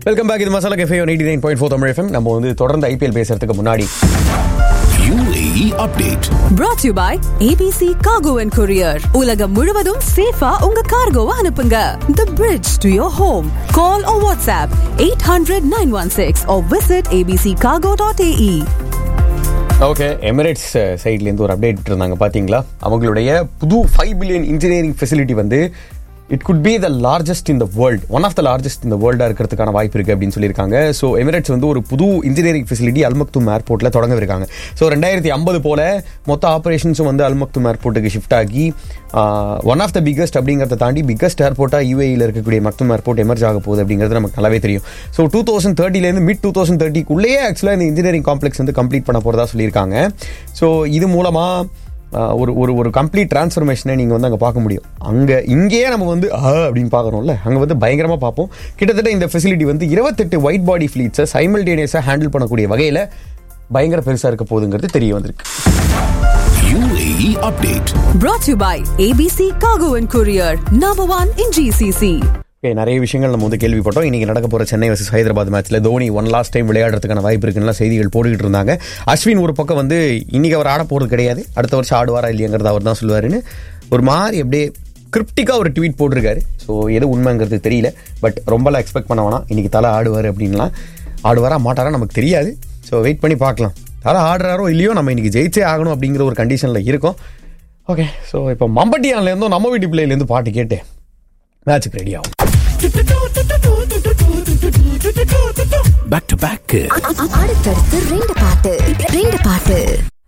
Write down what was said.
Welcome back இது Masala Cafe eighty nine point four Tamil FM நம்ம வந்து தொடர்ந்து ஐபிஎல் பேசுறதுக்கு முன்னாடி UAE update. brought to you by ABC Cargo and Courier. உலகம் முழுவதும் சேஃபா உங்க கார்கோவை அனுப்புங்க. The bridge to your home. Call or WhatsApp 800-916 or visit abccargo.ae. Okay Emirates சைட்லேருந்து ஒரு அப்டேட் இருந்தாங்க பார்த்தீங்களா அவங்களுடைய புது ஃபைவ் பில்லியன் இன்ஜினியரிங் ஃபெசிலிட்டி வந்து it could be the largest in the world one of the largest இந்த வேர்ல்டாக இருக்கிறதுக்கான வாய்ப்பு இருக்குது அப்படின்னு சொல்லியிருக்காங்க ஸோ எமிரேட்ஸ் வந்து ஒரு புது இன்ஜினியரிங் ஃபெசிலிட்டி அல்மக்தும் ஏர்போர்ட்டில் தொடங்கவிருக்காங்க ஸோ ரெண்டாயிரத்தி ஐம்பது போல மொத்த ஆப்ரேஷன்ஸும் வந்து அல்மக்தும் ஏர்போர்ட்டுக்கு ஷிஃப்ட் ஆகி ஒன் ஆஃப் த பிக்கஸ்ட் அப்படிங்கிறத தாண்டி பிக்கஸ்ட் ஏர்போர்ட்டாக யூஏயில் இருக்கக்கூடிய மக்தும் ஏர்போர்ட் எமர்ஜ் ஆக போகுது அப்படிங்கிறது நமக்கு நல்லாவே தெரியும் ஸோ டூ தௌசண்ட் தேர்ட்டிலேருந்து மிட் டூ தௌசண்ட் தேர்ட்டிக்குள்ளேயே ஆக்சுவலாக இந்த இன்ஜினியரிங் காம்ப்ளெக்ஸ் வந்து கம்ப்ளீட் பண்ண போகிறதா சொல்லியிருக்காங்க ஸோ இது மூலமாக ஆஹ் ஒரு ஒரு ஒரு கம்ப்ளீட் டிரான்ஸ்ஃபர்மேஷனை நீங்கள் வந்து அங்கே பார்க்க முடியும் அங்கே இங்கேயே நம்ம வந்து ஆ அப்படின்னு பார்க்குறோம்ல அங்கே வந்து பயங்கரமாக பார்ப்போம் கிட்டத்தட்ட இந்த ஃபெசிலிட்டி வந்து இருபத்தெட்டு ஒயிட் பாடி ஃப்ளீட்ஸை சைமல்டேனியஸாக ஹேண்டில் பண்ணக்கூடிய வகையில் பயங்கர பெருசாக இருக்க போகுதுங்கிறது தெரிய வந்திருக்கு UAE update. Brought to you by ABC Cargo and Courier. Number one in GCC. Okay நிறைய விஷயங்கள் நம்ம வந்து கேள்விப்பட்டோம் இன்னைக்கு நடக்க போகிற சென்னை வர்சஸ் ஹைதராபாத் மேட்ச்சில் தோனி ஒன் லாஸ்ட் டைம் விளையாடுறதுக்கான வாய்ப்பு இருக்குன்னு செய்திகள் போட்டுக்கிட்டு இருந்தாங்க அஸ்வின் ஒரு பக்கம் வந்து இன்னைக்கு அவர் ஆட போகிறது கிடையாது அடுத்த வருஷம் ஆடுவாரா இல்லையாங்கிறத அவர் தான் சொல்லுவாருன்னு ஒரு மாதிரி அப்படியே கிரிப்டிக்காக ஒரு ட்வீட் போட்டிருக்காரு ஸோ எது உண்மைங்கிறது தெரியல பட் ரொம்பலாம் எக்ஸ்பெக்ட் பண்ண வேணாம் இன்னைக்கு தலை ஆடுவார் அப்படின்லாம் ஆடுவாரா மாட்டாரா நமக்கு தெரியாது ஸோ வெயிட் பண்ணி பார்க்கலாம் தலை ஆடுறாரோ இல்லையோ நம்ம இன்னைக்கு ஜெயிச்சே ஆகணும் அப்படிங்கிற ஒரு கண்டிஷனில் இருக்கோம் ஓகே ஸோ இப்போ மம்பட்டியான்லேருந்தும் நம்ம வீட்டு பிள்ளையிலேருந்து பாட்டு கேட்டு மேட்ச்சுக்கு ரெடி ஆகும் Back to back. அடுத்தடுத்து ரெண்டு பாட்டு ரெண்டு பாட்டு